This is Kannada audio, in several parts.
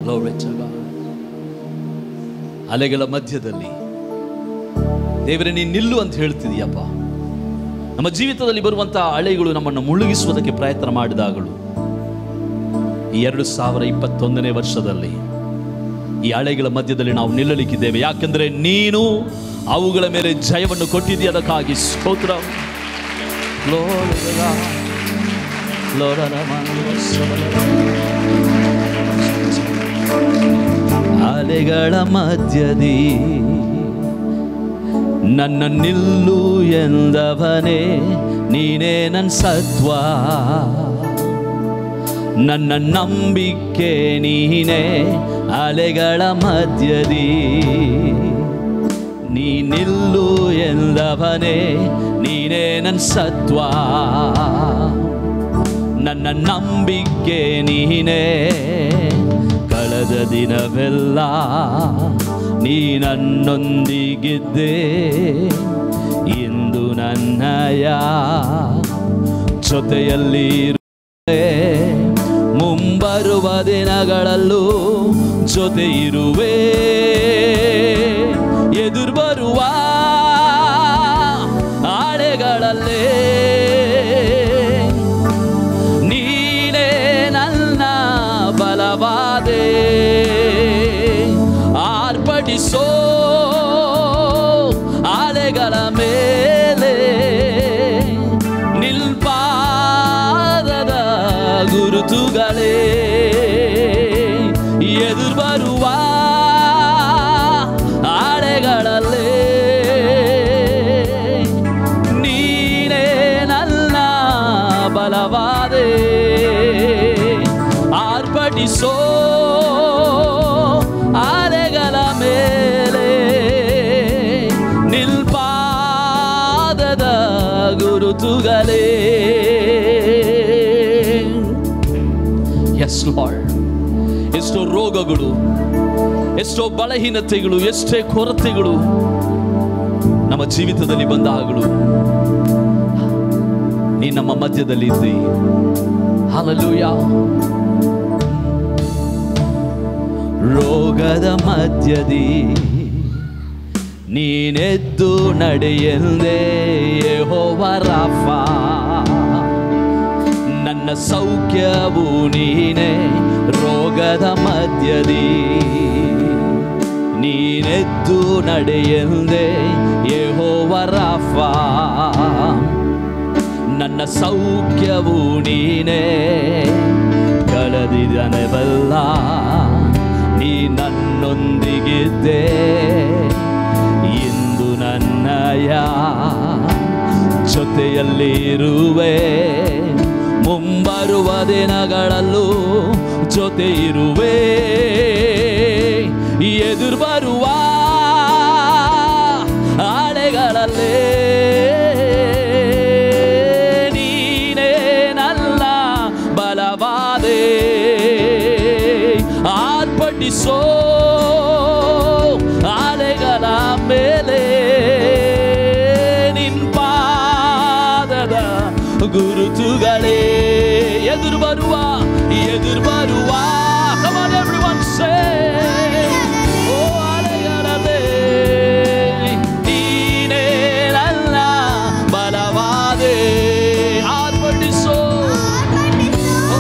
Glory to God. ಅಲೆಗಳ ಮಧ್ಯದಲ್ಲಿ ದೇವರೇ ನೀನು ನಿಲ್ಲು ಅಂತ ಹೇಳ್ತಿದೀಯಪ್ಪ ನಮ್ಮ ಜೀವಿತದಲ್ಲಿ ಬರುವಂತಹ ಅಲೆಗಳು ನಮ್ಮನ್ನು ಮುಳುಗಿಸುವುದಕ್ಕೆ ಪ್ರಯತ್ನ ಮಾಡಿದಾಗಲು ಈ ಎರಡು ಸಾವಿರ ಇಪ್ಪತ್ತೊಂದನೇ ವರ್ಷದಲ್ಲಿ ಈ ಅಲೆಗಳ ಮಧ್ಯದಲ್ಲಿ ನಾವು ನಿಲ್ಲಲಿಕ್ಕಿದ್ದೇವೆ ಯಾಕೆಂದ್ರೆ ನೀನು ಅವುಗಳ ಮೇಲೆ ಜಯವನ್ನು ಕೊಟ್ಟಿದ್ದೀಯ ಅದಕ್ಕಾಗಿ ಸ್ತೋತ್ರ Glory to God. Lord, ಅಲೆಗಳ ಮಧ್ಯದಿ ನನ್ನ ನಿಲ್ಲು ಎಂದವನೇ ನೀನೇ ನನ್ನ ಸತ್ವ ನನ್ನ ನಂಬಿಕೆ ನೀನೇ ಅಲೆಗಳ ಮಧ್ಯದಿ ನೀ ನಿಲ್ಲು ಎಂದವನೇ ನೀನೇ ನನ್ನ ಸತ್ವ ನನ್ನ ನಂಬಿಕೆ ನೀನೇ ಕಳೆದ ದಿನವೆಲ್ಲ ನೀ ನನ್ನೊಂದಿಗಿದ್ದೆ ಇಂದು ನನ್ನಯ ಜೊತೆಯಲ್ಲಿ ಮುಂಬರುವ ದಿನಗಳಲ್ಲೂ ಜೊತೆ ಇರುವೆ ಎದುರು ಬರುವ ಆಳೆಗಳಲ್ಲೇ ನೀನೇ ನನ್ನ ಬಲವಾದೆ ಆರ್ಭಟಿಸೋ ಆಲೆಗಳ ಮೇಲೆ ನಿಲ್ಪಾದದ ಗುರುತುಗಳೇ ಎದುರು ಬರುವ ಆಳೆಗಳಲ್ಲೇ ನೀನೇ ನನ್ನ ಬಲವಾದೆ ಆರ್ಭಟಿಸೋ ಆಲೆಗಳ ಮೇಲೆ ನಿಲ್ಪಾದದ ಗುರುತುಗಳೇ ಎಸ್ ಲಾರ್ಡ್ ಎಷ್ಟೋ ರೋಗಗಳು ಎಷ್ಟೋ ಬಲಹೀನತೆಗಳು ಎಷ್ಟೇ ಕೊರತೆಗಳು ನಮ್ಮ ಜೀವಿತದಲ್ಲಿ ಬಂದಾಗಲು ನೀ ನಮ್ಮ ಮಧ್ಯದಲ್ಲಿ ಇದ್ದಿ ಹಾಲಲ್ಲೂಯ ರೋಗದ ಮಧ್ಯದಿ ನೀನೆದ್ದು ನಡೆಯಂದೇ ಯೆಹೋವರಾಫ ನನ್ನ ಸೌಖ್ಯವು ನೀನೆ ರೋಗದ ಮಧ್ಯದಿ ನೀನೆದ್ದು ನಡೆಯಂದೆ ಯೆಹೋವರಾಫ ನನ್ನ ಸೌಖ್ಯವು ನೀನೇ ಕಳೆದಿದನೆವಲ್ಲ ನೀ ನನ್ನೊಂದಿಗಿದ್ದೆ ಇಂದು ನನ್ನಯ ಜೊತೆಯಲ್ಲಿರುವೆ ಮುಂಬರುವ ದಿನಗಳಲ್ಲೂ ಜೊತೆ ಇರುವೆ ಎದುರು ಬರುವ ಆಳೆಗಳಲ್ಲೇ ನೀನೇ ನನ್ನ ಬಲವಾದೆ ಆರ್ಭಟಿಸೋ ಆಲೆಗಳ ಮೇಲೆ ನಿನ್ಪಾದದ ಗುರುತುಗಳೇ ಎದುರು ಬರುವ ಎದುರು ಬರುವ Come on, everyone, say, "ಓ ಅಲೆಗಳಲ್ಲೇ ನೀನೇ ನನ್ನ ಬಲವಾದೆ ಆರ್ಭಟಿಸೋ ಓ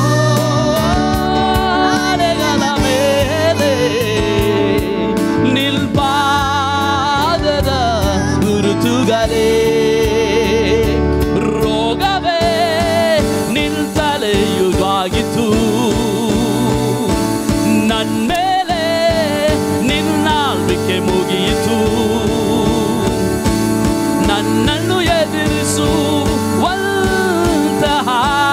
ಅಲೆಗಳ ಮೇಲೆ ನಿಲ್ಪಾದದ ಗುರುತುಗಳೇ ರೋಗವೇ ನಿಲ್ತಲೆಯುವಾಗಿತ್ತು ನನ್ಮೇಲೆ ನಿನ್ನಾಳ್ವಿಕೆ ಮುಗಿಯಿತು ನನ್ನನ್ನು ಎದುರಿಸುವಂತಹ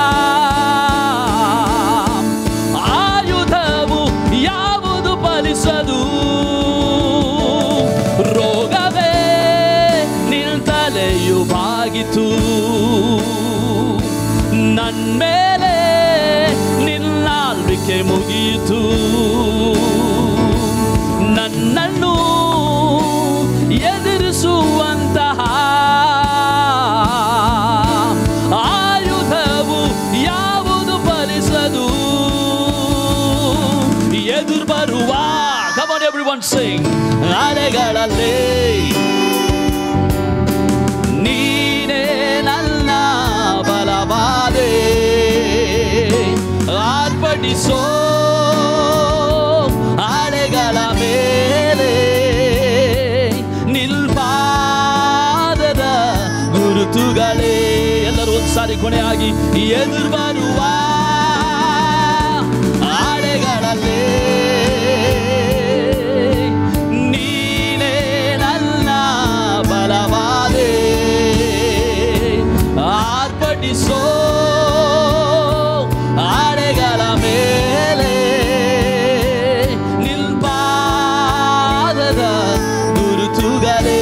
ಆಯುಧವು ಯಾವುದು ಫಲಿಸದು ರೋಗವೇ ನಿಲ್ತಲೆಯು ಬಾಗಿತು ನನ್ಮೇಲೆ ನಿನ್ನಾಳ್ವಿಕೆ ಮುಗಿಯಿತು ನನ್ನನ್ನು ಎದುರಿಸುವಂತಹ ಆಯುಧವು ಯಾವುದು ಫಲಿಸದು ಎದುರು ಬರುವ Come on everyone sing ಅಲೆಗಳಲ್ಲಿ ನೀನೇ ನನ್ನ ಬಲವಾದೆ ಆರ್ಭಟಿಸೋ ಅಲೆಗಳ ಮೇಲೆ ನಿಲ್ಪಾದದ ಗುರುತುಗಳೇ ಎಲ್ಲರೂ ಒಂದ್ಸಾರಿ ಕೊನೆಯಾಗಿ ಎದುರು ಬರುವ ಅಲೆಗಳಲ್ಲೇ ನೀನೇ ನನ್ನ ಬಲವಾದೆ ಆರ್ಭಟಿಸೋ ಆಡೆಗಳ ಮೇಲೆ ನಿಲ್ಪಾದದ ಗುರುತುಗಳೇ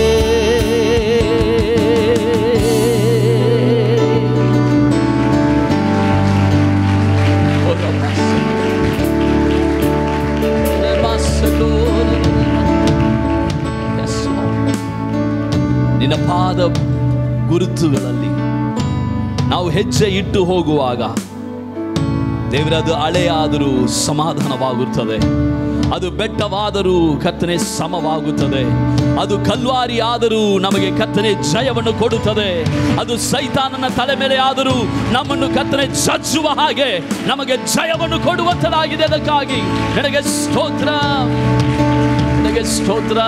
Yes, Lord. ನಿನ್ನ ಪಾದ ಗುರುತುಗಳಲ್ಲಿ ನಾವು ಹೆಜ್ಜೆ ಇಟ್ಟು ಹೋಗುವಾಗ ದೇವರದು ಅಳೆಯಾದರೂ ಸಮಾಧಾನವಾಗುತ್ತದೆ ಅದು ಬೆಟ್ಟವಾದರೂ ಕತ್ತನೆ ಸಮವಾಗುತ್ತದೆ ಅದು ಕಲ್ವಾರಿ ಆದರೂ ನಮಗೆ ಕತ್ತನೆ ಜಯವನ್ನು ಕೊಡುತ್ತದೆ ಅದು ಸೈತಾನನ ತಲೆ ಮೇಲೆ ಆದರೂ ನಮ್ಮನ್ನು ಕತ್ತನೆ ಜಜ್ಜುವ ಹಾಗೆ ನಮಗೆ ಜಯವನ್ನು ಕೊಡುವಂತದಾಗಿದೆ ಅದಕ್ಕಾಗಿ ನನಗೆ ಸ್ತೋತ್ರ ನಿನಗೆ ಸ್ತೋತ್ರ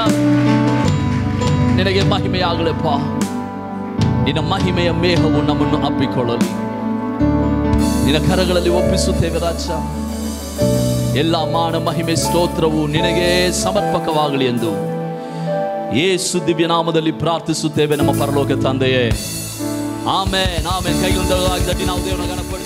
ನಿನಗೆ ಮಹಿಮೆಯಾಗಲಪ್ಪ ನಿನ್ನ ಮಹಿಮೆಯ ಮೇಹವು ನಮ್ಮನ್ನು ಅಪ್ಪಿಕೊಳ್ಳಲಿ ನಿನ್ನ ಕರಗಳಲ್ಲಿ ಒಪ್ಪಿಸುತ್ತೇವೆ ರಾಜ ಎಲ್ಲ ಮಾನ ಮಹಿಮೆ ಸ್ತೋತ್ರವು ನಿನಗೆ ಸಮರ್ಪಕವಾಗಲಿ ಎಂದು ಯೇಸು ದಿವ್ಯ ನಾಮದಲ್ಲಿ ಪ್ರಾರ್ಥಿಸುತ್ತೇವೆ ನಮ್ಮ ಪರಲೋಕ ತಂದೆಯೇ ಆಮೇನ್ ಆಮೇನ್ ಕೈಗೊಂಡಾಗಿ ನಾವು ದೇವರ ಗಣಪಡಿ